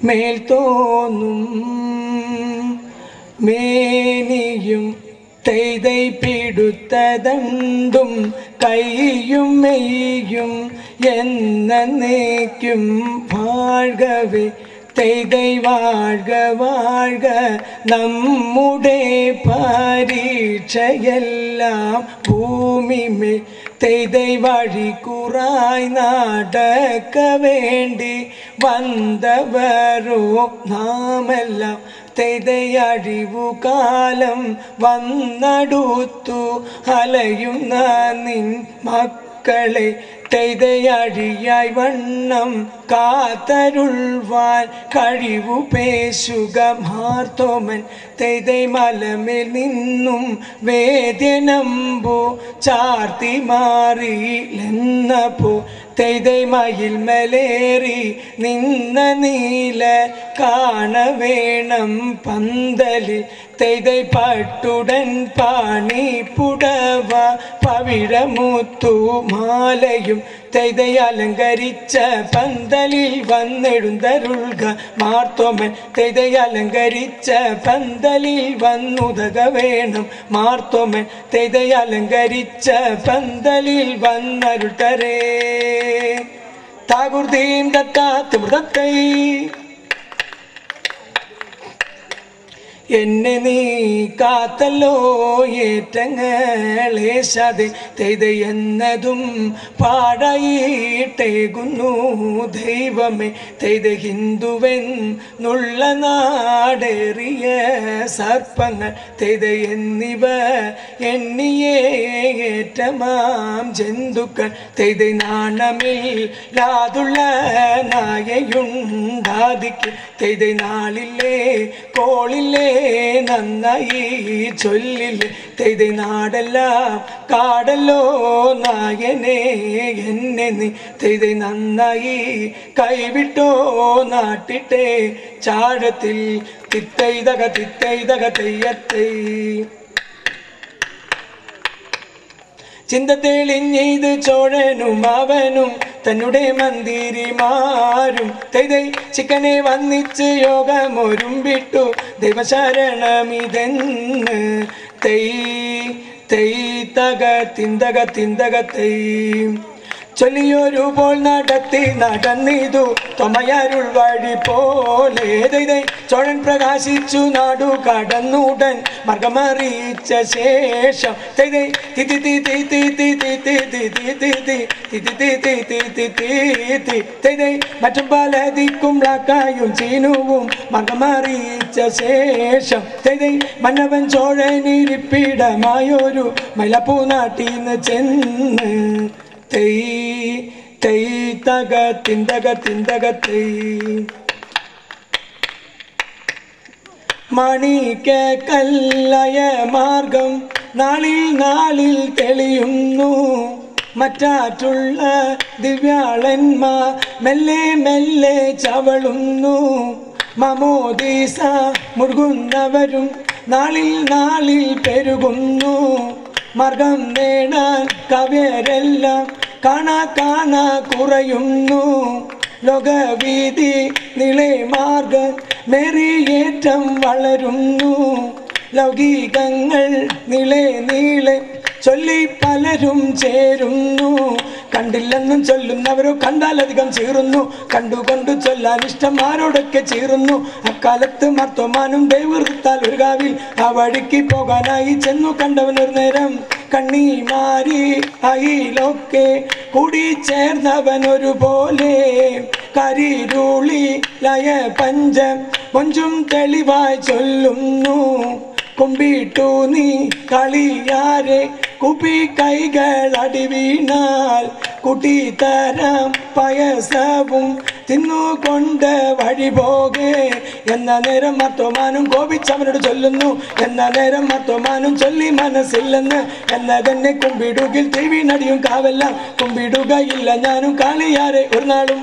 മേൽ തോന്നും മേനിയും തെയ്തൈ പിടുത്തതണ്ടും കൈയും മെയ്യും എന്നേക്കും വാഴ്കവേ തെയ്തൈ വാഴ്ക വാഴ്ക നമ്മുടെ പരീക്ഷയെല്ലാം ഭൂമിമേൽ തെയ്തൈ വഴി കുറായി നടക്ക വേണ്ടി വന്നവരോ നാമെല്ലാം തെയ്തയഴിവു കാലം വന്നടുത്തു അലയുന്ന നിൻ മക്കളെ തെയ്തയഴിയായി വണ്ണം കാത്തരുൾവാൻ കഴിവു പേശുക മാർത്തോമൻ തെയ്തൈ മലമേൽ നിന്നും വേദ്യനമ്പു ചാർത്തി മാറിയില്ലെന്നപ്പോ തെയ്തൈ മയിൽ മലേറി നിന്ന നീല കാണ വേണം പന്തലിൽ തെയ്തൈ പട്ടുടൻ പാണി പുടവ പവിഴമുത്തു മാലയും തെയ്തൈ അലങ്കരിച്ച പന്തലിൽ വന്നെഴുന്തരുൾക മാർത്തോമൻ തെയ്തൈ അലങ്കരിച്ച പന്തലിൽ വന്നുതക വേണം മാർത്തോമൻ തെയ്തൈ അലങ്കരിച്ച പന്തലിൽ വന്നരുട്ടരേ താകുർദീം ദത്താത്ത് മൃതത്തൈ എന്നെ നീ കാത്തല്ലോ ഏറ്റങ്ങളേശാതെ തെയ്ത എന്നതും പാടായിട്ടേകുന്നു ദൈവമേ തെയ്ത ഹിന്ദുവൻ നുള്ള നാടേറിയ സർപ്പങ്ങൾ തെയ്ത എന്നിവ എണ്ണിയേ ഏറ്റമാം ജന്തുക്കൾ തെയ്ത നാണമിൽ ലാതുള്ള നായയുണ്ടാതിക്ക് തെയ്ത നാളില്ലേ കോളില്ലേ നന്നായി ചൊല്ലില്ലേ തെയ്ത നാടെല്ലാം കാടല്ലോ നായനെ എന്നെ നീ തെയ്ത നന്നായി കൈവിട്ടോ നാട്ടിട്ടെ ചാഴത്തിൽ തിത്തൈതക തിത്തൈതക തെയ്യത്തൈ ചിന്ത തെളിഞ്ഞെയ്ത് ചോഴനും അവനും തന്നെ മന്ദിരിമാരും തെയ്തൈ ചിക്കനെ വന്നിച്ച് യോഗമൊരുമ്പിട്ടു ദൈവശരണമിതെന്ന് തെയ് തെയ് തക തിന്തക തിന്തക തെയ് ചൊല്ലിയൊരു പോൽ നടത്തി നടന്നിതു തൊമയരുൾ വഴി പോലെ ദൈതൈ ചോഴൻ പ്രകാശിച്ചു നാടു കടന്നുടൻ മർഗമറിയിച്ച ശേഷം ദൈതൈ തിതി തി തി തി തി തി തി തി തി തി തി തി തി തി തി തി തി തി ദൈതൈ മറ്റും പല ദിക്കും ലാക്കായും ചീനുവും മർഗമറിയിച്ച ശേഷം ദൈതൈ മന്നവൻ ചോഴനിരിപ്പിടമായൊരു മലപ്പൂ നാട്ടിന്ന് ചെന്ന് തെയ് തെയ് തക തിന്തക തിന്തക തെയ് മണിക്ക കല്ലയ മാർഗം നാളിൽ നാളിൽ തെളിയുന്നു മറ്റാറ്റുള്ള ദിവ്യാളന്മാ മെല്ലെ മെല്ലെ ചവളുന്നു മമോദീസ മുഴുകുന്നവരും നാളിൽ നാളിൽ പെരുകുന്നു മാർഗം നേടാൻ കവ്യരെല്ലാം കാണാ കാണാ കുറയുന്നു ലോകവീതി നിളെ മാർഗ മേറിയേറ്റം വളരുന്നു ലൗകികങ്ങൾ നിളെ നീളെ ചൊല്ലി പലരും ചേരുന്നു കണ്ടില്ലെന്നും ചൊല്ലുന്നവരോ കണ്ടാലധികം ചീറുന്നു കണ്ടുകൊണ്ട് ചൊല്ലാൻ ഇഷ്ടം ആരോടൊക്കെ ചീറുന്നു അക്കാലത്ത് മർത്തോമാനും ദൈവൃത്താൽ ഒരു കാവിൽ ആ വഴിക്ക് പോകാനായി ചെന്നു കണ്ടവൻ ഒരു നേരം കണ്ണി മാറി അയിലൊക്കെ കൂടി ചേർന്നവൻ ഒരുപോലെ കരിരുളി ലയ പഞ്ചം കൊഞ്ചും തെളിവായി ചൊല്ലുന്നു കുമ്പിട്ടു നീ കളിയാരെ കുപ്പി കൈകൾ അടി വീണാൽ കുട്ടിത്തരം പയസവും തിന്നുകൊണ്ട് വഴി പോകെ എന്ന നേരം മത്തോമാനും കോപിച്ചവനോട് ചൊല്ലുന്നു എന്ന നേരം മത്തോമാനും ചൊല്ലി മനസ്സില്ലെന്ന് എന്നതെന്നെ കുമ്പിടുകിൽ തീ വീണടിയും കാവെല്ലാം കുമ്പിടുകയില്ല ഞാനും കാളിയാരെ ഒരു നാളും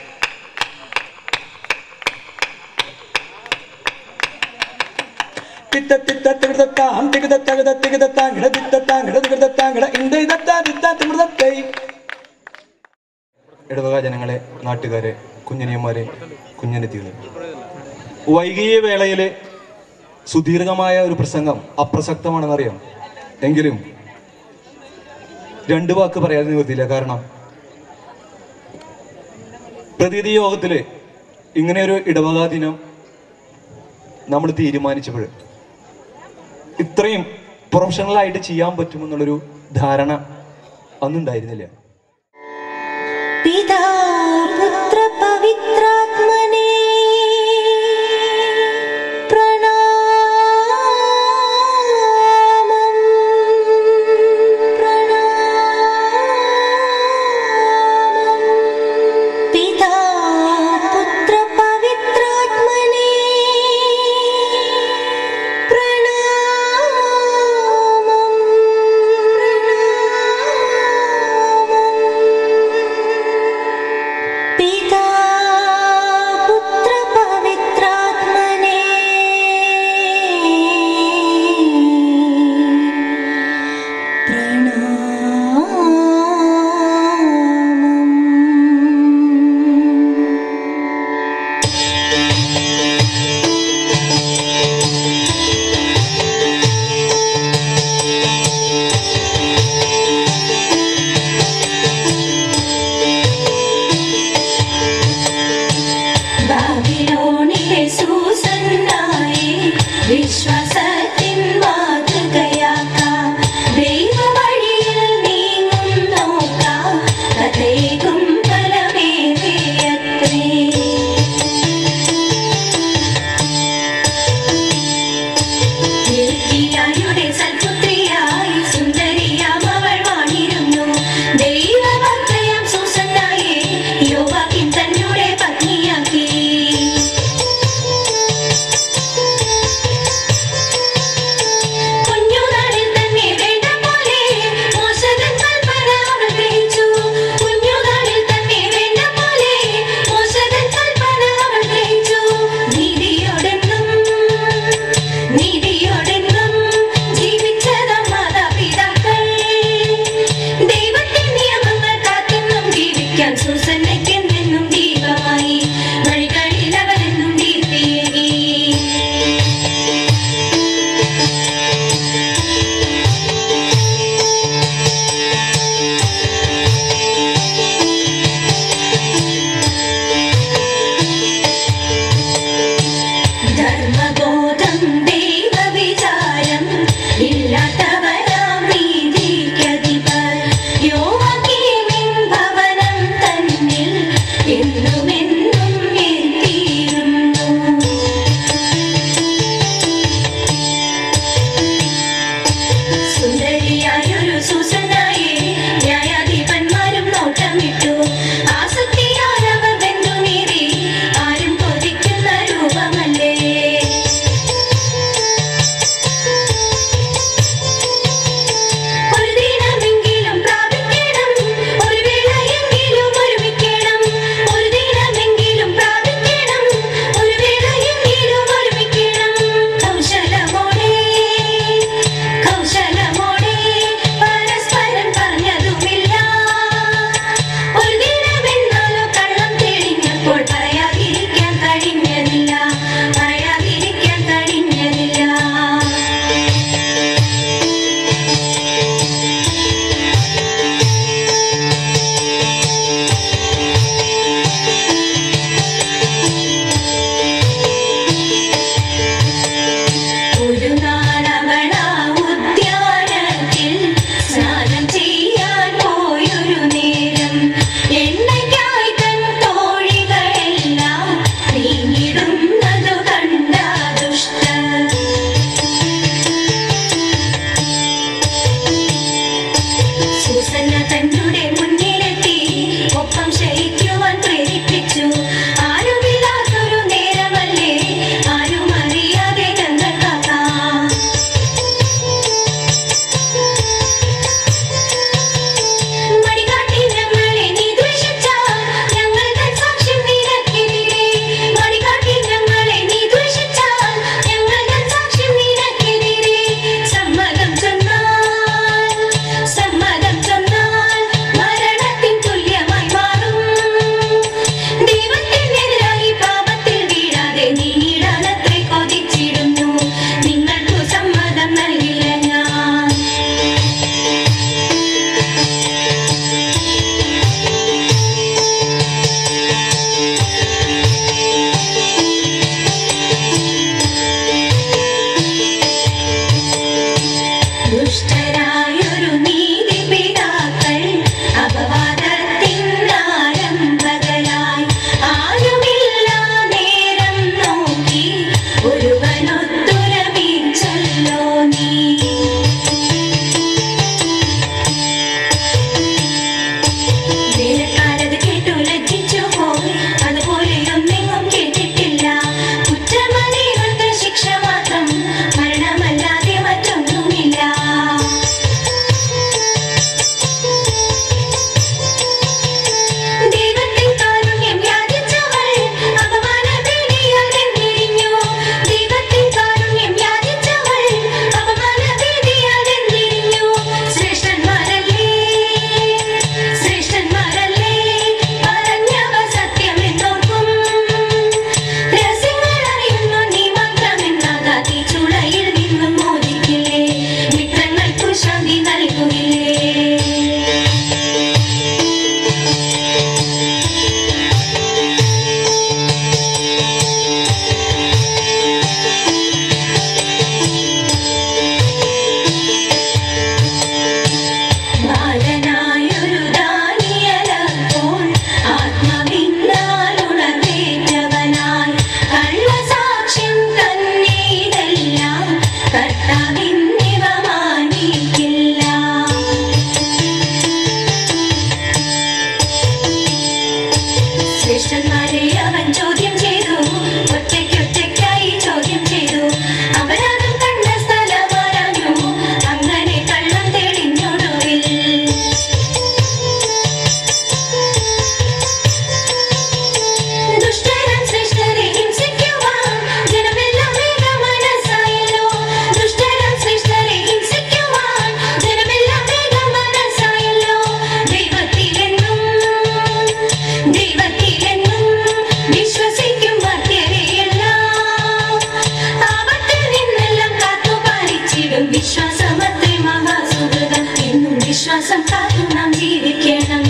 തിത്ത തിത്ത തിരുതത്താം തികത തകത തികതത്താങ്കട തിത്തത്താങ്കട തികതത്താങ്കട ഇന്ത ഇതത്താ തിത്താ തിമൃതത്തൈ ഇടവക ജനങ്ങളെ നാട്ടുകാരെ കുഞ്ഞനിയന്മാരെ കുഞ്ഞനത്തികളെ വൈകിയ വേളയിലെ സുദീർഘമായ ഒരു പ്രസംഗം അപ്രസക്തമാണെന്നറിയാം എങ്കിലും രണ്ട് വാക്ക് പറയാതെ നിവർത്തിയില്ല കാരണം പ്രതീതി യോഗത്തില് ഇങ്ങനെ ഒരു ഇടവകാ ദിനം നമ്മൾ തീരുമാനിച്ചപ്പോൾ ഇത്രയും പ്രൊഫഷണൽ ആയിട്ട് ചെയ്യാൻ പറ്റുമെന്നുള്ളൊരു ധാരണ അന്നുണ്ടായിരുന്നില്ല पिता पुत्र पवित्रात्मने प्रणामम् प्रणामम् पिता पुत्र पवित्रात्मने प्रणामम् पिता पुत्र पवित्रात्मने प्रणामम् ബാബിലോണിലെ സൂസന്നായി വിശ്വാസത്തിൻ മാതൃകയാക്കാം ദൈവവഴിയിൽ നീങ്ങും നോക്കാം കഥേകും ഫലമേറിയത്രേ യുടെ സൽപുത്രിയായി സുന്ദരിയാം അവൾ വാണിരുന്നു ദൈവഭക്തയാം സൂസന്നായെ യോവാക്കിൻ തന്നെ പത്നിയാക്കി കുഞ്ഞുനാളിൽ തന്നെ വേണ്ട പോലെ മോശകൻ കൽപ്പന അവൾ ഗ്രഹിച്ചു കുഞ്ഞുനാളിൽ തന്നെ വേണ്ട പോലെ മോശകൻ കൽപ്പന അവൾ ഗ്രഹിച്ചു നീതിയോടെന്നും നീതിയോടെന്നും ജീവിച്ചത മാതാപിതാക്കൾ ദൈവത്തിൻ നിയമങ്ങൾ കാത്തെന്നും ജീവിക്കാൻ സൂസന്നയ്ക്കെന്നും ദീപമായി വഴികളിൽ അവരെന്നും ദീപ്തിയേകി ധർമ്മബോധം ദൈവവിചാരം ഇല്ലാത്തവരാം നീതിക്കധിപർ യോവാക്കീമിൻ ഭവനം തന്നിൽ എന്നുമെന്നും എത്തിയിരുന്നു സുന്ദരിയായൊരു സൂസനായെ ന്യായാധിപന്മാരും നോട്ടമിട്ടു ആസക്തിയാൽ അവർ വെന്തുനീറി ആരും കൊതിക്കുന്ന രൂപമല്ലേ ഒരു ദിനമെങ്കിലും പ്രാപിക്കണം ഒരു വേളയെങ്കിലും ഒരുമിക്കണം ഒരു ദിനമെങ്കിലും പ്രാപിക്കണം ഒരു വേളയെങ്കിലും ഒരുമിക്കണം കൗശലമോടെ കൗശലമോടെ പരസ്പരം പറഞ്ഞതുമില്ല ഒരു ദിനമെന്നാലോ കള്ളം തെളിഞ്ഞപ്പോൾ പറയാതിരിക്കാൻ കഴിഞ്ഞതില്ല പറയാതിരിക്കാൻ കഴിഞ്ഞതില്ല ഒരു നാളവളാ ഉദ്യാനത്തിൽ സ്നാനം ചെയ്യാൻ പോയൊരു നേരം എണ്ണയ്ക്കായി തൻ തോഴികളെല്ലാം നീങ്ങിടുന്നതു കണ്ട ദുഷ്ട സൂസന്ന തന്നുടെ മുന്നിലെത്തി ഒപ്പം ശയിക്കുവാൻ പ്രേരിപ്പിച്ചു ആരുമില്ലാത്തൊരു നേരമല്ലേ ആരും അറിയാതെ ഞങ്ങൾ കാക്കാം മടികാട്ടി ഞങ്ങളെ നീ ദ്വേഷിച്ചാൽ ഞങ്ങൾ തൻ സാക്ഷ്യം നിനക്കെതിരെ മടികാട്ടി ഞങ്ങളെ നീ ദ്വേഷിച്ചാൽ ഞങ്ങൾ തൻ സാക്ഷ്യം നിനക്കെതിരെ സമ്മതം ചൊന്നാൽ സമ്മതം ചൊന്നാൽ വിശ്വാസം കാത്തു നാം ജീവിക്കണം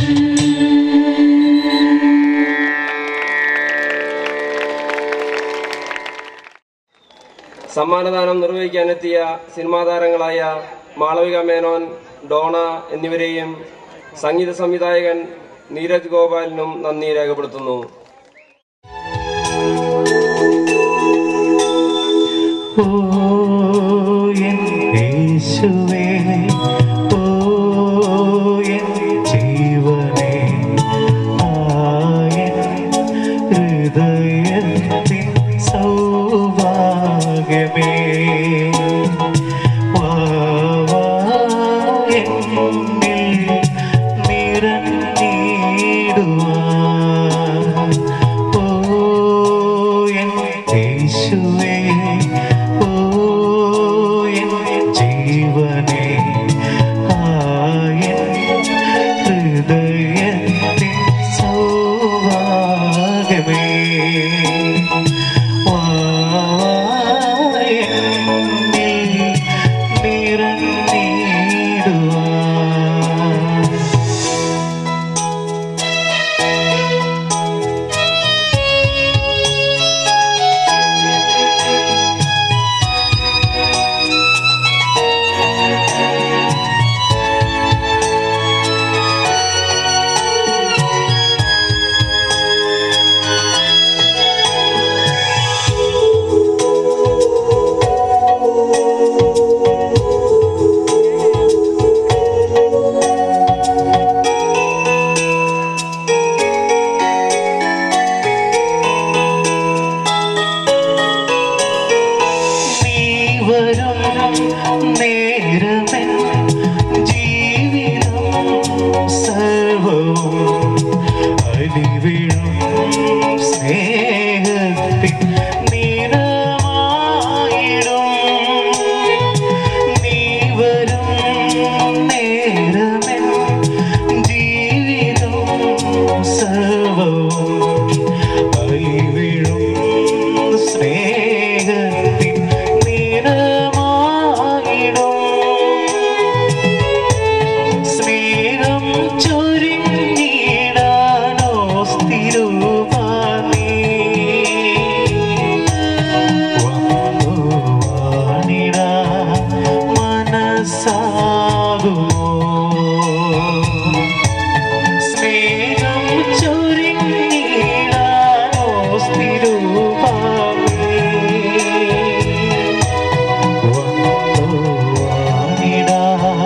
സമ്മാനദാനം നിർവഹിക്കാനെത്തിയ സിനിമാ താരങ്ങളായ മാളവിക മേനോൻ ഡോണ എന്നിവരെയും സംഗീത സംവിധായകൻ നീരജ് ഗോപാലിനും നന്ദി രേഖപ്പെടുത്തുന്നു ഓ എൻ യേശുവേ ഓ എൻ ജീവനേ ആയൻ ഹൃദയത്തിൻ സൗഭാഗ്യമേ വാ വാ എന്നിൽ നിറഞ്ഞിടുവാൻ ഓ എൻ യേശുവേ ഓ എൻ ജീവനേ ആയൻ ഹൃദയത്തിൻ സൗഭാഗ്യമേ വാ എന്നിൽ നിറഞ്ഞിടുവാൻ നീ വരും നേരമെൻ ജീവിതം സർവവും അലിവിഴും സ്നേഹത്തിൻ നിറമായിടും നീ വരും നേരമെൻ ജീവിതം സർവവും അലിവിഴും സ്നേഹത്തിൻ നിറമായിടും സ്നേഹം ചൊരിഞ്ഞിടാനോ സ്ഥിരമാനീ വാണിടാ മനസ്സാകുമോ സ്നേഹം ചൊരിഞ്ഞിടാനോ സ്ഥിരമാനീ വാണിടാ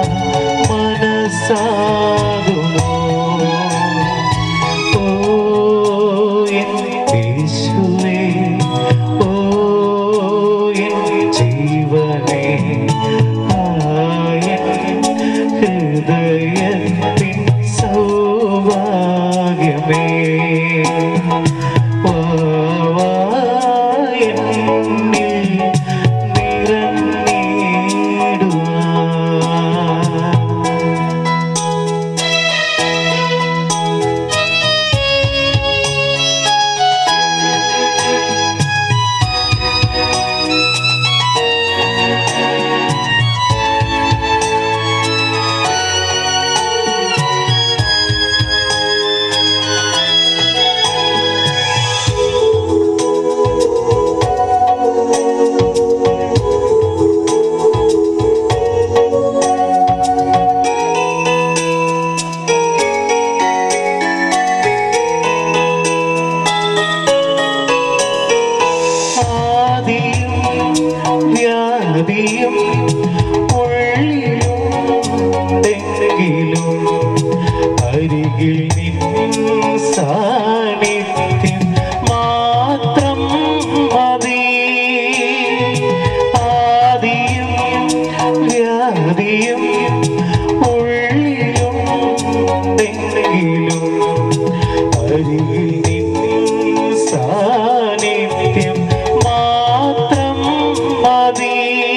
മനസ്സാകുമോ ഓ എൻ യേശുവേ ഓ എൻ ജീവനേ ആയൻ ഹൃദയത്തിൻ സൗഭാഗ്യമേ വാ വാ എന്നിൽ നിറഞ്ഞിടുവാൻ ആദിയും വ്യാധിയും ഉള്ളിലും തെങ്കിലും അരികിൽ നിൻ സാന്നിധ്യം മാത്രം മതി ആദിയും വ്യാധിയും ഉള്ളിലും തെങ്കിലും അരികിൽ നിൻ സാന്നിധ്യം മാത്രം മതി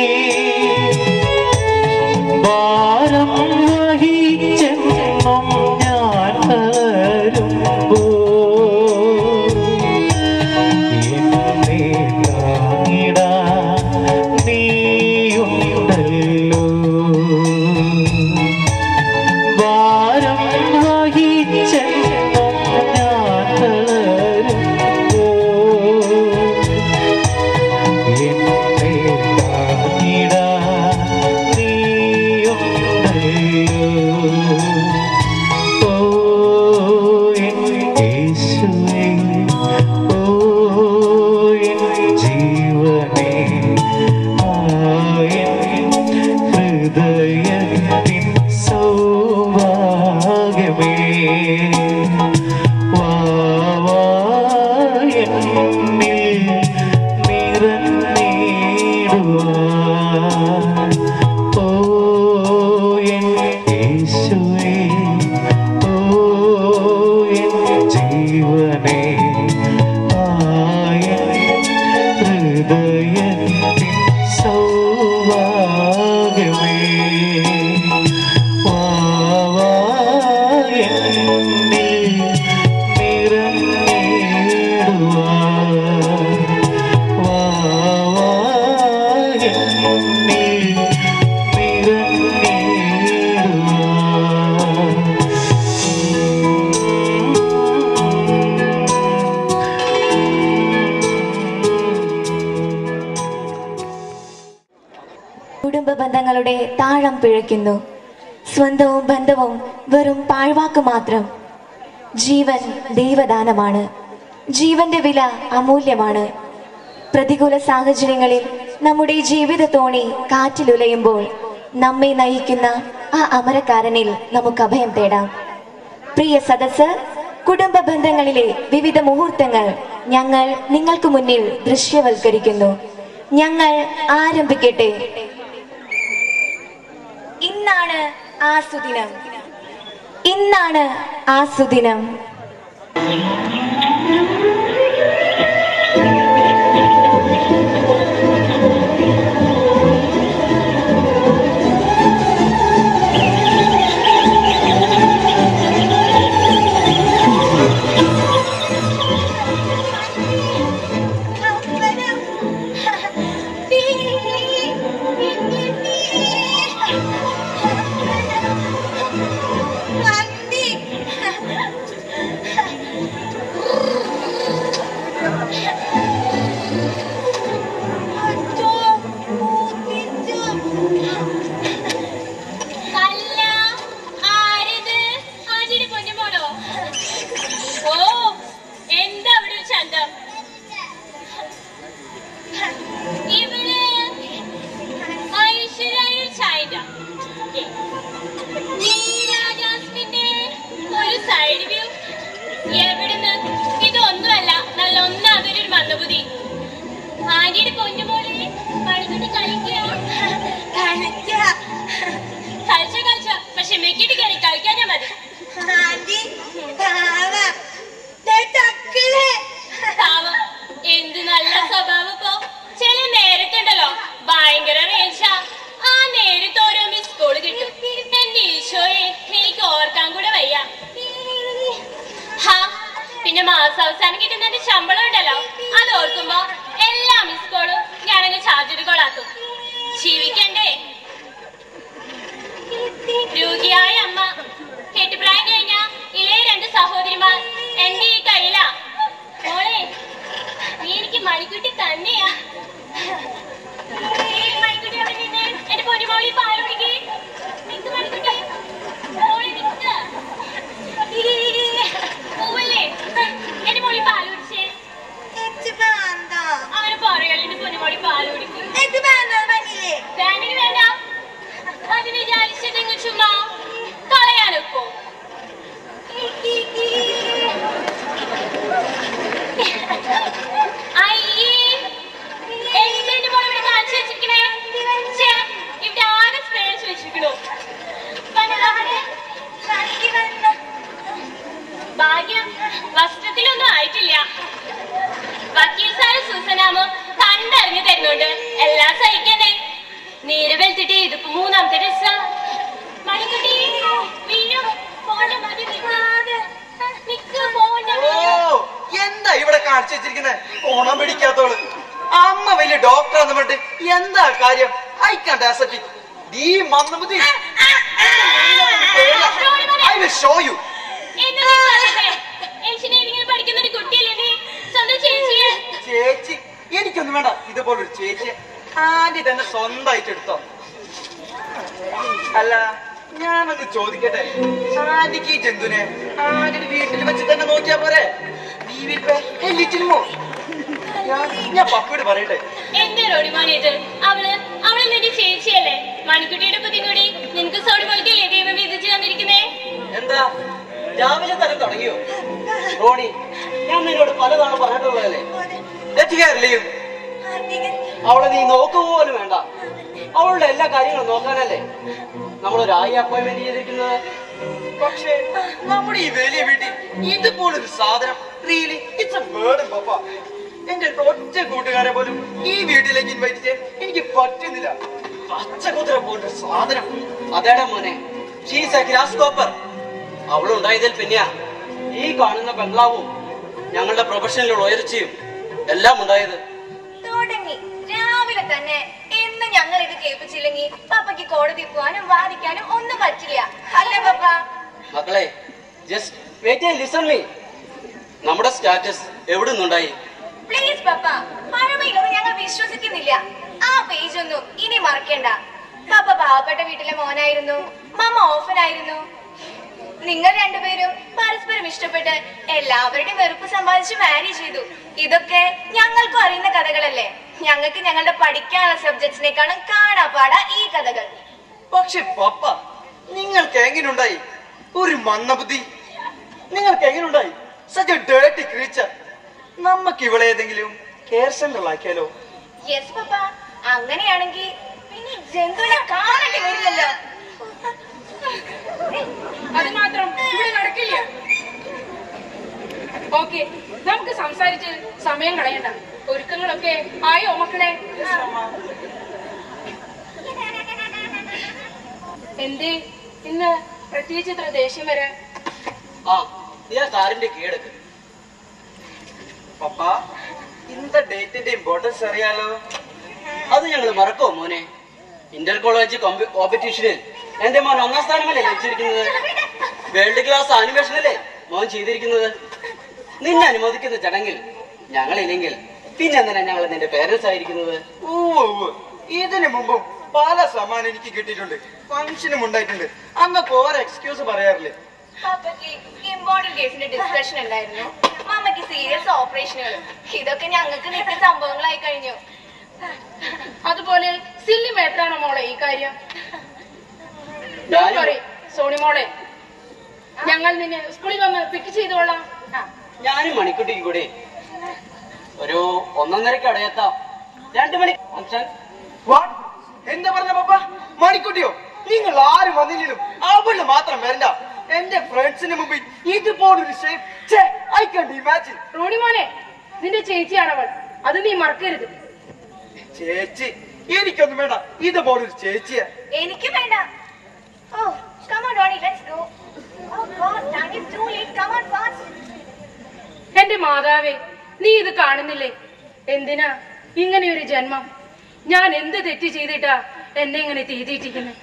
ഭാരം വഹിച്ചെന്നും ഞാൻ തളരുമ്പോൾ ഭാരം വഹിച്ചെന്നും ഞാൻ തളരുമ്പോൾ എന്നെ താങ്ങിടാൻ നീയുണ്ടല്ലോ. ഓ, എൻ യേശുവേ, ഓ, എൻ ജീവനേ, ആ, എൻ ഹൃദയത്തിൻ സൗഭാഗ്യമേ വാ, വാ, എന്നിൽ നിറഞ്ഞിടുവാൻ. ഓ, എൻ യേശുവേ, ഓ, എൻ ജീവനേ, ആ, എൻ ഹൃദയത്തിൻ സൗഭാഗ്യമേ വാ, വാ, എന്നിൽ നിറഞ്ഞിടുവാൻ. വാ, വാ, എന്നിൽ കുടുംബ ബന്ധങ്ങളുടെ താളം പിഴയ്ക്കുന്നു സ്വന്തവും ബന്ധവും വെറും പാഴ്വാക്ക് മാത്രം ജീവൻ ദൈവദാനമാണ് ജീവന്റെ വില അമൂല്യമാണ് പ്രതികൂല സാഹചര്യങ്ങളിൽ നമ്മുടെ ജീവിത തോണി കാറ്റിലുലയുമ്പോൾ നമ്മെ നയിക്കുന്ന ആ അമരക്കാരനിൽ നമുക്ക് അഭയം തേടാം പ്രിയ സദസ് കുടുംബ ബന്ധങ്ങളിലെ വിവിധ മുഹൂർത്തങ്ങൾ ഞങ്ങൾ നിങ്ങൾക്ക് മുന്നിൽ ദൃശ്യവൽക്കരിക്കുന്നു ഞങ്ങൾ ആരംഭിക്കട്ടെ ഇന്നാണ് ആ സുദിനം ഇന്നാണ് ആ സുദിനം അല്ല ആരിത് ആന്റിയുടെ പൊന്നുമോളോ ഓ എന്താ അവിടെ ഒരു ചന്തം ഇവള് ഐശ്വര്യ ചായ നീരാജാസ്മിന്റെ ഒരു സൈഡ് വ്യൂ എവിടുന്ന് ഇതൊന്നുമല്ല നല്ല ഒന്നാതൊരു മന്ദബുദ്ധി ആന്റിയുടെ പൊന്നുമോളെ പഴുതുകൊണ്ട് കളിക്കുക കളിച്ച കളിച്ച പക്ഷെ മെക്കിട്ട് കയറി കളിക്കാനാ മതി പാവം എന്ത് നല്ല സ്വഭാവം ഇപ്പൊ ചില നേരത്തുണ്ടല്ലോ ഭയങ്കര റേഞ്ച ആ നേരത്ത് ഓരോ മിസ് കോള് കിട്ടും എന്റെ ഈശോയെ എനിക്ക് ഓർക്കാൻ കൂടെ വയ്യ ഹാ പിന്നെ മാസാവസാനം കിട്ടുന്നതിന്റെ ശമ്പളം ഉണ്ടല്ലോ അത് ഓർക്കുമ്പോ എല്ലാ മിസ് കോളും ഞാനങ്ങ് ചാർജർ കോളാക്കും ജീവിക്കണ്ടേ രോഗിയായ അമ്മ കെട്ടുപ്രായം കഴിഞ്ഞ ഇളയ രണ്ട് സഹോദരിമാർ എന്റെ ഈ കയ്യിലാ മോളെ നീ എനിക്ക് മണിക്കുട്ടി തന്നെയാ ഏയ് മണിക്കുട്ടി അവിടെ നിന്നെ. എന്റെ പൊന്നുമോളി പാല് കുടിക്ക്. നിക്ക് മണിക്കുട്ടി. മോളെ നിക്ക്. ഏയ് പോവല്ലേ? എന്റെ മോളി പാല് കുടിച്ചേ. അവന് പറയല്ലേ എന്റെ പൊന്നുമോളി പാല് കുടിക്കും വേണമെങ്കിൽ വേണ്ട അത് വിചാരിച്ചിട്ട് ഇങ്ങ് ചുമ്മാ കളയാനൊക്കോ അയ്യേ എന്തിന്റെ മോളെ ഇവിടെ കാണിച്ചു വെച്ചിരിക്കണേ ഛേ, ഇവിടെ ആകെ സ്പ്രേ അടിച്ച് വെച്ചിരിക്കണു വന്നതാടെ. ഭാഗ്യം വസ്ത്രത്തിലൊന്നും ആയിട്ടില്ല വക്കീൽ സാറ് സൂസനാമോ കണ്ടറിഞ്ഞു തരുന്നുണ്ട് എല്ലാം സഹിക്കണ്ടേ നേരെ വെളുത്തിട്ട് ഇതിപ്പോ മൂന്നാമത്തെ ഡ്രസ്സാ മണിക്കുട്ടി വീഴും പോണ്ട മതി നിൽക്കാതെ നിക്ക് പോണ്ട ഓ എന്താ ഇവിടെ കാണിച്ചു വെച്ചിരിക്കുന്നത് ഓണം പിടിക്കാത്തോള് അമ്മ വലിയ ഡോക്ടർ എന്ന് പറഞ്ഞിട്ട് എന്താ കാര്യം ഐ കാണ്ട് ആസെപ്റ്റ് ഈ മന്ദബുദ്ധി ഡോണ ഷോ യു എന്നാ നീ പറയട്ടെ എഞ്ചിനീയറിംഗിന് പഠിക്കുന്ന ഒരു കുട്ടിയല്ലേ നീ സ്വന്തം ചേച്ചിയെ ചേച്ചി എനിക്കൊന്നും വേണ്ട ഇതുപോലൊരു ചേച്ചി ആന്റി തന്നെ സ്വന്തമായിട്ട് എടുത്തോ അല്ല ഞാനൊന്ന് ചോദിക്കട്ടെ ആന്റിക്ക് ഈ ജന്തുനെ ആന്റിയുടെ വീട്ടിൽ വെച്ച് തന്നെ നോക്കിയാ പോരെ നീ വീട്ടിലിമോ ഞാൻ പപ്പയോട് പറയട്ടെ എന്റെ റോഡിമോനെ ഇത് അവള് അവള് നിന്റെ ചേച്ചിയല്ലേ മണിക്കുട്ടിയുടെ ബുദ്ധിയും കൂടി നിനക്ക് സോടി മോൾക്കല്ലേ ദൈവം വിധിച്ചു തന്നിരിക്കുന്നേ എന്താ രാവിലെ തന്നെ തുടങ്ങിയോ റോണി ഞാൻ നിന്നോട് പലതവണ പറഞ്ഞിട്ടുള്ളതല്ലേ തെറ്റുകാരില്ലേ അവളെ നീ നോക്കുക പോലും വേണ്ട അവളുടെ എല്ലാ കാര്യങ്ങളും നോക്കാനല്ലേ നമ്മൾ ഒരു ആയി അപ്പോയിന്റ്മെന്റ് ചെയ്തിരിക്കുന്നത് പക്ഷേ നമ്മുടെ ഈ വലിയ വീട്ടിൽ ഇതുപോലൊരു സാധനം റിയലി ഇറ്റ്സ് എ ബേർഡൻ പപ്പ എന്റെ ഒറ്റ കൂട്ടുകാരെ പോലും ഈ വീട്ടിലേക്ക് ഇൻവൈറ്റ് ചെയ്യാൻ എനിക്ക് പറ്റുന്നില്ല പച്ചകുതിര പോലൊരു സാധനം അതേടെ മോനെ ഷീസ് എ ഗ്രാസ് കോപ്പർ അവളുണ്ടായതിൽ പിന്നെയാ ഈ കാണുന്ന ബംഗ്ലാവും ഞങ്ങളുടെ പ്രൊഫഷണൽ ഉയർച്ചയും എല്ലാം ഉണ്ടായത് തുടങ്ങി രാവിലെ തന്നെ എന്ന് ഞങ്ങൾ ഇത് കേൾപ്പിച്ചില്ലെങ്കിൽ പപ്പയ്ക്ക് കോടതി പോവാനും വാദിക്കാനും ഒന്നും പറ്റില്ല അല്ലേ പപ്പ മക്കളെ just wait and listen me നമ്മുടെ സ്റ്റാറ്റസ് എവിടെ നിന്നുണ്ടായി പ്ലീസ് പപ്പ പഴമയിലൊന്നും ഞങ്ങൾ വിശ്വസിക്കുന്നില്ല ആ പേജ് ഒന്നും ഇനി മറക്കണ്ട പപ്പ പാവപ്പെട്ട വീട്ടിലെ മോനായിരുന്നു മമ്മ ഓഫനായിരുന്നു നിങ്ങൾ രണ്ടുപേരും പരസ്പരം ഇഷ്ടപ്പെട്ട് എല്ലാവരുടെയും വെറുപ്പ് സമ്പാദിച്ച് മാരി ചെയ്തു ഇതൊക്കെ ഞങ്ങൾക്കും അറിയുന്ന കഥകളല്ലേ ഞങ്ങൾക്ക് ഞങ്ങളുടെ പഠിക്കാനുള്ള സബ്ജക്ട്സിനേക്കാളും കാണാപ്പാടാ ഈ കഥകൾ പക്ഷെ പപ്പ നിങ്ങൾക്ക് എങ്ങനെയുണ്ടായി ഒരു മന്ദബുദ്ധി നിങ്ങൾക്ക് എങ്ങനെയുണ്ടായി സച്ച് എ ഡേർട്ടി ക്രീച്ചർ നമുക്ക് ഇവളെ ഏതെങ്കിലും കെയർ സെന്ററിലാക്കിയാലോ യെസ് പപ്പ അങ്ങനെയാണെങ്കിൽ പിന്നെ ജന്തുവിനെ കാണേണ്ടി വരില്ലല്ലോ അത് മാത്രം ഇവിടെ നടക്കില്ല ഓക്കെ നമുക്ക് സംസാരിച്ച് സമയം കളയണ്ട ഒരുക്കങ്ങളൊക്കെ ആയോ മക്കളെ എന്തേ ഇന്ന് പ്രത്യേകിച്ച് ഇത്ര ദേഷ്യം വരാൻ ആ നീ ആ കാറിന്റെ കീഴടക്ക് പപ്പ ഇന്നത്തെ ഡേറ്റിന്റെ ഇമ്പോർട്ടൻസ് അറിയാലോ അത് ഞങ്ങൾ മറക്കോ മോനെ ഇന്റർ കോളേജ് കോമ്പറ്റീഷനിൽ എന്റെ മോൻ ഒന്നാം സ്ഥാനമല്ലേ ലഭിച്ചിരിക്കുന്നത് വേൾഡ് ക്ലാസ് ആനിമേഷനല്ലേ മോൻ ചെയ്തിരിക്കുന്നത് നിന്നെ അനുമോദിക്കുന്ന ചടങ്ങിൽ ഞങ്ങളില്ലെങ്കിൽ പിന്നെന്തിനാ ഞങ്ങൾ നിന്റെ പേരൻസ് ആയിരിക്കുന്നത് ഇതിനു മുമ്പും പല സമ്മാനം എനിക്ക് കിട്ടിയിട്ടുണ്ട് ഫംഗ്ഷനും ഉണ്ടായിട്ടുണ്ട് അന്നൊക്കെ ഓരോ എക്സ്ക്യൂസ് പറയാറില്ലേ പപ്പയ്ക്ക് ഇമ്പോർട്ടന്റ് കേസിന്റെ ഡിസ്കഷൻ ഉണ്ടായിരുന്നു മമ്മയ്ക്ക് സീരിയസ് ഓപ്പറേഷനുകളും ഇതൊക്കെ ഞങ്ങൾക്ക് നിത്യ സംഭവങ്ങളായി കഴിഞ്ഞു അതുപോലെ സില്ലി മേത്രാണോ മോളെ ഈ കാര്യം ഞാനും- സോറി സോണി മോളെ ഞങ്ങൾ നിന്നെ സ്കൂളിൽ വന്ന് പിക്ക് ചെയ്തോളാം ആ ഞാനും മണിക്കുട്ടിക്കും കൂടി ഒരു ഒന്നൊന്നരക്ക് അടയെത്താം രണ്ടു മണി ഫംഗ്ഷൻ എന്താ പറഞ്ഞ പപ്പ മണിക്കുട്ടിയോ നിങ്ങൾ ആരും വന്നില്ലും അവള് മാത്രം വരണ്ട എന്റെ ഫ്രണ്ട്സിന് മുമ്പിൽ ഇതുപോലൊരു shape I can't imagine Ronnie മോനെ നിന്റെ ചേച്ചിയാണവൾ അത് നീ മറക്കരുത് ചേച്ചി എനിക്കൊന്നും വേണ്ട ഇതുപോലൊരു ചേച്ചിയാ എനിക്ക് വേണ്ട ഓ come on Ronnie let's go oh god time is too late come on fast എന്റെ മാതാവേ നീ ഇത് കാണുന്നില്ലേ എന്തിനാ ഇങ്ങനെ ഒരു ജന്മം ഞാൻ എന്ത് തെറ്റ് ചെയ്തിട്ടാ എന്നെ ഇങ്ങനെ തീറ്റിട്ടിരിക്കുന്നത്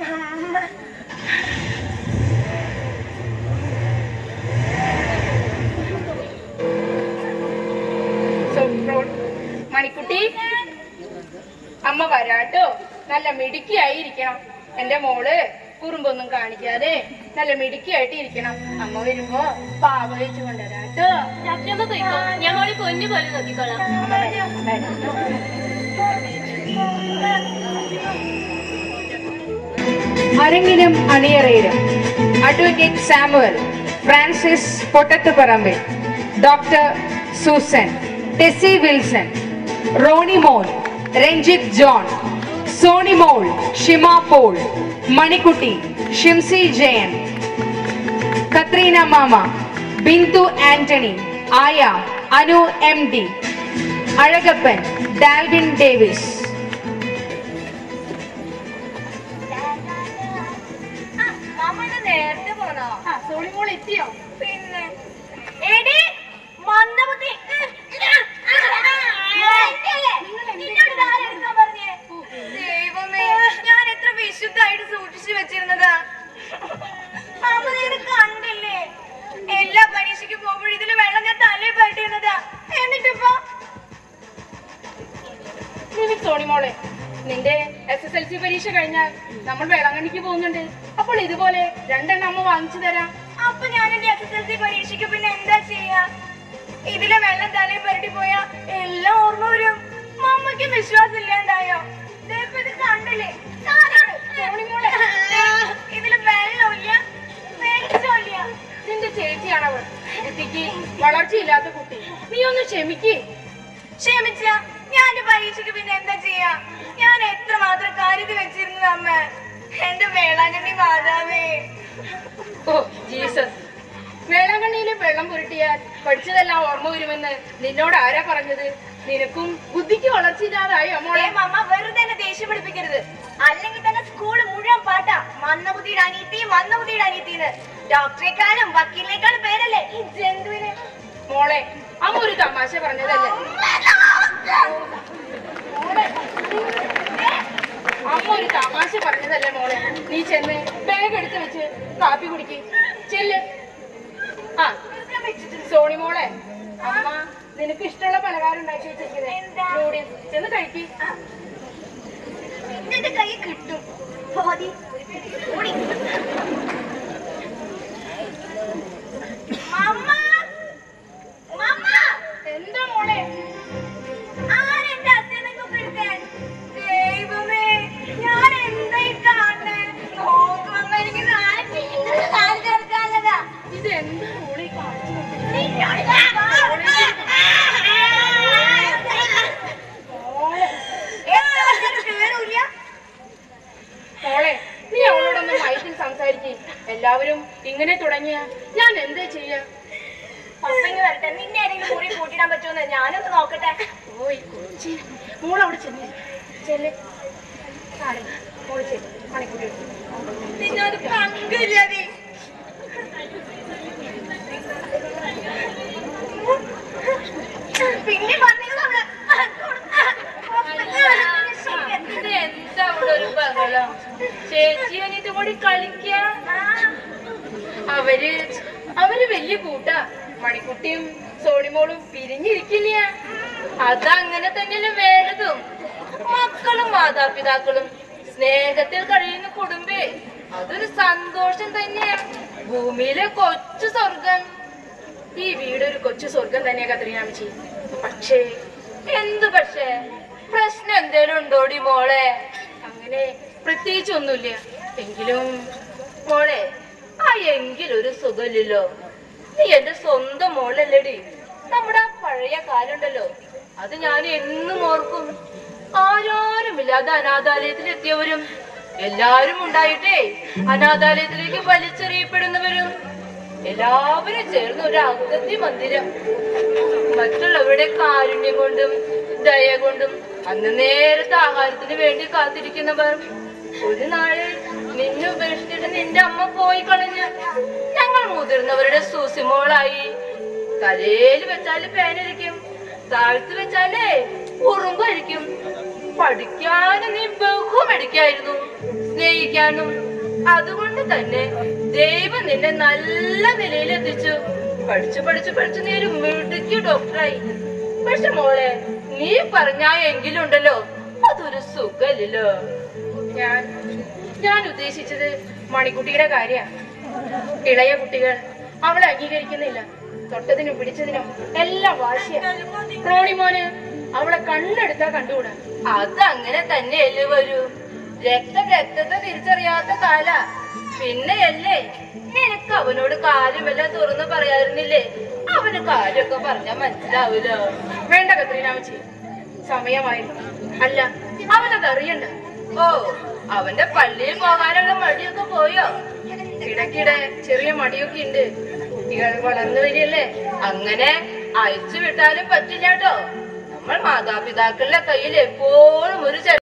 മണിക്കുട്ടി അമ്മ വരാട്ടോ നല്ല മിടുക്കിയായിരിക്കണം എന്റെ മോള് കുറുമ്പൊന്നും കാണിക്കാതെ നല്ല മിടുക്കിയായിട്ട് ഇരിക്കണം അമ്മ വരുമ്പോ പാവ വെച്ച് കൊണ്ടുവരാട്ടോ രാത്രിയമ്മ പോയിക്കോ ഞാൻ മോളെ പൊന്നു പോലെ നോക്കിക്കോളാം അമ്മ വരാം വരാട്ടോ അരങ്ങിലും അണിയറയിലും advocate Samuel Francis Pottathuparambil doctor Susan Tessy Wilson Ronnie മോൾ രഞ്ജിത്ത് ജോൺ സോണി മോൾ ഷിമ പോൾ മണിക്കുട്ടി ഷിംസി ജയൻ കത്രീന മാമ ബിന്ദു ആന്റണി ആയ Anu M D Azhagappan Dalvin Davis മാമ നേരത്തെ പോന്നോ ആ സോണി മോൾ എത്തിയോ പിന്നെ എടി മന്ദബുദ്ധി നിന്നോട് ഇതാരാ എടുക്കാൻ പറഞ്ഞേ? ദൈവമേ ഞാൻ എത്ര വിശുദ്ധായിട്ട് സൂക്ഷിച്ചു വെച്ചിരുന്നതാ അമ്മ നിന്റെ കണ്ണ് പരീക്ഷ കഴിഞ്ഞാൽ നമ്മൾ വേളാങ്കണ്ണിക്ക് പോകുന്നുണ്ട് അപ്പോൾ ഇതുപോലെ രണ്ടെണ്ണം അമ്മ വാങ്ങിച്ചു തരാം അപ്പൊ ഞാൻ എന്റെ എസ് എസ് എൽ സി പരീക്ഷയ്ക്ക് പിന്നെ എന്താ ചെയ്യാ ഇതിലെ വെള്ളം തലയിൽ പുരട്ടി പോയാ എല്ലാം ഓർമ്മ വരും മമ്മയ്ക്ക് വിശ്വാസം ഇല്ലാണ്ടായോ ദേ ഇപ്പൊ ഇത് കണ്ടില്ലേ കാണാണ്. മോളെ, ദേ, ഇതില് വെള്ളമില്ല വെളിച്ചമില്ല നിന്റെ ചേച്ചിയാണവൾ കുട്ടിക്ക് വളർച്ചയില്ലാത്ത കുട്ടി നീ ഒന്ന് ക്ഷമിക്കേ ക്ഷമിച്ച ഞാൻ എന്റെ പരീക്ഷയ്ക്ക് പിന്നെ എന്താ ചെയ്യാ ഞാൻ എത്ര മാത്രം കാര്യത്തിൽ വെച്ചിരുന്നു അമ്മ എന്റെ വേളാങ്കണ്ണി മാതാവേ ഓ ജീസസ് വേളാങ്കണ്ണിയിലെ വെള്ളം പുരട്ടിയാൽ പഠിച്ചതെല്ലാം ഓർമ്മ വരുമെന്ന് നിന്നോട് ആരാ പറഞ്ഞത് നിനക്കും ബുദ്ധിക്ക് വളർച്ചയില്ലാതായോ മോളെ മോളെ മമ്മ വെറുതെ എന്നെ ദേഷ്യം പിടിപ്പിക്കരുത് അല്ലെങ്കിൽ തന്നെ സ്കൂള് മുഴുവൻ പാട്ടാ മന്നബുദ്ധിയുടെ അനീതി മന്നബുദ്ധിയുടെ അനീതിന്ന് ഡോക്ടറെക്കാളും വക്കീലിനേക്കാളും പേരല്ലേ ഈ ജന്തുവിന് മോളെ അമ്മ ഒരു തമാശ പറഞ്ഞതല്ലേ മോളെ അമ്മ ഒരു തമാശ പറഞ്ഞതല്ലേ മോളെ നീ ചെന്ന് ബാഗ് എടുത്ത് വെച്ച് കാപ്പി കുടിക്ക് ചെല്ല് ആ സോണി മോളെ അമ്മ നിനക്ക് ഇഷ്ടമുള്ള പലഹാരം ഉണ്ടാക്കി വെച്ചിരിക്കുന്നത് നൂഡിൽസ് ചെന്ന് കഴിക്ക് നിന്റെ കൈ കിട്ടും പോതി. ഓടി. മമ്മ മമ്മ എന്താ മോളെ ആരെന്റെ അച്ഛനൊക്കെ എടുക്കാൻ ദൈവമേ ഞാൻ എന്തായി കാണണേ നോക്കുമ്പോ എനിക്ക് നാളെ വീണ്ടും കാണിച്ചു കൊടുക്കാനുള്ളതാ ഇത് എന്താ മോളെ ഈ കാണിച്ചു കൊടുക്കുന്നത്? നിന്നോട് ഞാൻ പറഞ്ഞത്. മോളെ എത്ര വർഷമായിട്ട് കേറൂല്ല മോളെ നീ അവളോടൊന്ന് മൈക്കിൽ സംസാരിക്കേ എല്ലാവരും ഇങ്ങനെ തുടങ്ങിയ ഞാൻ എന്താ ചെയ്യാ അപ്പങ്ങ് വരട്ടെ നിന്നെ ഏതെങ്കിലും മുറി കൂട്ടിയിടാൻ പറ്റുമെന്ന് ഞാനൊന്ന് നോക്കട്ടെ ഓയ് കൊച്ചി മോൾ അവിടെ ചെല്ല് ചെല്ല് സാരമില്ല. മോള് ചെല്ല് മണിക്കൂട്ടി നിന്നോട് പങ്കില്ലതി പിന്നെ പറഞ്ഞു നമ്മള് ഇത് എന്താ അവിടെ ഒരു ബഹളം ചേച്ചി അനിയത്തി കൂടി കളിക്ക അവര് അവര് വലിയ കൂട്ടാ മണിക്കുട്ടിയും സോണിമോളും പിരിഞ്ഞിരിക്കില്ല അതങ്ങനെ തന്നെയല്ലേ വേണ്ടതും മക്കളും മാതാപിതാക്കളും സ്നേഹത്തിൽ കഴിയുന്ന കുടുംബേ അതൊരു സന്തോഷം തന്നെയാ ഭൂമിയിലെ കൊച്ചു സ്വർഗം ഈ വീടൊരു കൊച്ചു സ്വർഗം തന്നെയാ കത്രീനാമച്ചി പക്ഷേ എന്തു പക്ഷേ പ്രശ്നം എന്തേലും ഉണ്ടോടി മോളെ അങ്ങനെ പ്രത്യേകിച്ചൊന്നുമില്ല എങ്കിലും മോളെ ആ എങ്കിലൊരു സുഖമില്ലല്ലോ നീ എന്റെ സ്വന്തം മോളല്ലേടി നമ്മുടെ ആ പഴയ കാലുണ്ടല്ലോ അത് ഞാൻ എന്നും ഓർക്കും ആരോരുമില്ലാതെ അനാഥാലയത്തിൽ എത്തിയവരും എല്ലാരും ഉണ്ടായിട്ടേ അനാഥാലയത്തിലേക്ക് വലിച്ചെറിയപ്പെടുന്നവരും എല്ലാവരും ചേർന്ന് ഒരു അഗതി മന്ദിരം മറ്റുള്ളവരുടെ കാരുണ്യം കൊണ്ടും ദയ കൊണ്ടും അന്ന് നേരത്തെ ആഹാരത്തിന് വേണ്ടി കാത്തിരിക്കുന്നവർ ഒരു നാള് നിന്നെ ഉപേക്ഷിച്ചിട്ട് നിന്റെ അമ്മ പോയി കളഞ്ഞ് ഞങ്ങൾ മുതിർന്നവരുടെ സൂസിമോളായി തലയിൽ വെച്ചാല് പേനരിക്കും താഴ്ത്ത് വെച്ചാലേ ഉറുമ്പഴിക്കും പഠിക്കാനും നീ ബഹുമടിക്കായിരുന്നു സ്നേഹിക്കാനും അതുകൊണ്ട് തന്നെ ദൈവം നിന്നെ നല്ല നിലയിൽ എത്തിച്ചു പഠിച്ചു പഠിച്ചു പഠിച്ചു നീ ഒരു മിടുക്കി ഡോക്ടറായി പക്ഷെ മോളെ നീ പറഞ്ഞാ എങ്കിലും ഉണ്ടല്ലോ അതൊരു സുഖമില്ലല്ലോ ഞാൻ ഞാൻ ഉദ്ദേശിച്ചത് മണിക്കുട്ടിയുടെ കാര്യ ഇളയ കുട്ടികൾ അവളെ അംഗീകരിക്കുന്നില്ല തൊട്ടതിനും പിടിച്ചതിനും എല്ലാം വാശിയ റോണിമോന് അവളെ കണ്ണെടുത്താ കണ്ടുകൂടാ അതങ്ങനെ തന്നെയല്ലേ വരൂ രക്തം രക്തത്തെ തിരിച്ചറിയാത്ത കാല പിന്നെയല്ലേ നിനക്ക് അവനോട് കാര്യമെല്ലാം തുറന്നു പറയാറുന്നില്ലേ അവന് കാര്യമൊക്കെ പറഞ്ഞാ മനസ്സിലാവൂലോ വേണ്ട കത്രീനാമച്ചി സമയമായിരുന്നു അല്ല അവനത് അറിയണ്ട ഓ അവന്റെ പള്ളിയിൽ പോകാനുള്ള മടിയൊക്കെ പോയോ ഇടയ്ക്കിടെ ചെറിയ മടിയൊക്കെ ഉണ്ട് കുട്ടികൾ വളർന്നു വരികയല്ലേ അങ്ങനെ അയച്ചു വിട്ടാലും പറ്റില്ല കേട്ടോ നമ്മൾ മാതാപിതാക്കളുടെ കയ്യിൽ എപ്പോഴും ഒരു ചെ-